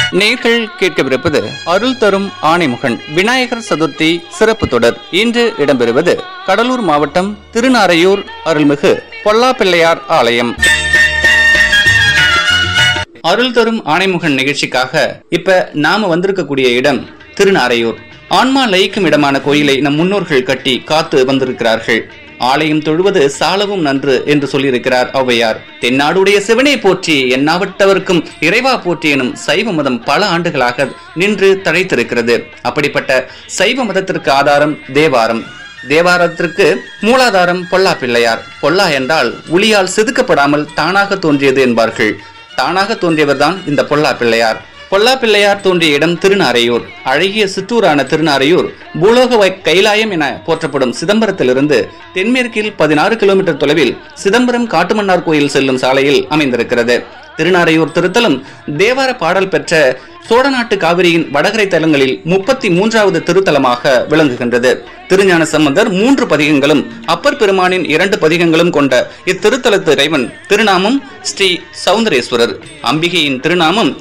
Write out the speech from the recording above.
நேர்கள் கேட்கவிருப்பது அருள் தரும் ஆணைமுகன் விநாயகர் சதுர்த்தி சிறப்பு தொடர் இன்று இடம்பெறுவது கடலூர் மாவட்டம் திருநாரையூர் அருள்மிகு பொல்லாப்பிள்ளையார் ஆலயம் அருள் தரும் ஆணைமுகன் நிகழ்ச்சிக்காக இப்ப நாம வந்திருக்கக்கூடிய இடம் திருநாரையூர் ஆன்மா லயிக்கும் இடமான கோயிலை நம் முன்னோர்கள் கட்டி காத்து வந்திருக்கிறார்கள் ஆலயம் தொழுவது சாலவும் நன்று என்று சொல்லியிருக்கிறார் ஔவையார் தென்னாடுடைய சிவனை போற்றி எண்ணாவட்டவர்க்கும் இறைவா போற்றி எனும் சைவ மதம் பல ஆண்டுகளாக நின்று தழைத்திருக்கிறது அப்படிப்பட்ட சைவ மதத்திற்கு ஆதாரம் தேவாரம் தேவாரத்திற்கு மூலாதாரம் பொல்லா பிள்ளையார் பொல்லா என்றால் உளியால் செதுக்கப்படாமல் தானாக தோன்றியது என்பார்கள் தானாக தோன்றியவர்தான் இந்த பொல்லா பிள்ளையார் பொல்லா பிள்ளையார் தோன்றிய இடம் திருநாரையூர் அழகிய சிற்றூரான திருநாரையூர் பூலோக வை- கைலாயம் என போற்றப்படும் சிதம்பரத்திலிருந்து தென்மேற்கில் பதினாறு கிலோமீட்டர் தொலைவில் சிதம்பரம் காட்டுமன்னார் கோயில் செல்லும் சாலையில் அமைந்திருக்கிறது திருநாரையூர் திருத்தலம் தேவார பாடல் பெற்ற சோழநாட்டு காவிரியின் வடகரை தலங்களில் முப்பத்தி மூன்றாவது திருத்தலமாக விளங்குகின்றது திருஞான சம்பந்தர் மூன்று பதிகங்களும் அப்பர் பெருமானின் இரண்டு பதிகங்களும் கொண்ட இத்திருத்தலத்து இறைவன் திருநாமம் ஸ்ரீ சௌந்தரேஸ்வரர் அம்பிகையின் திருநாமம்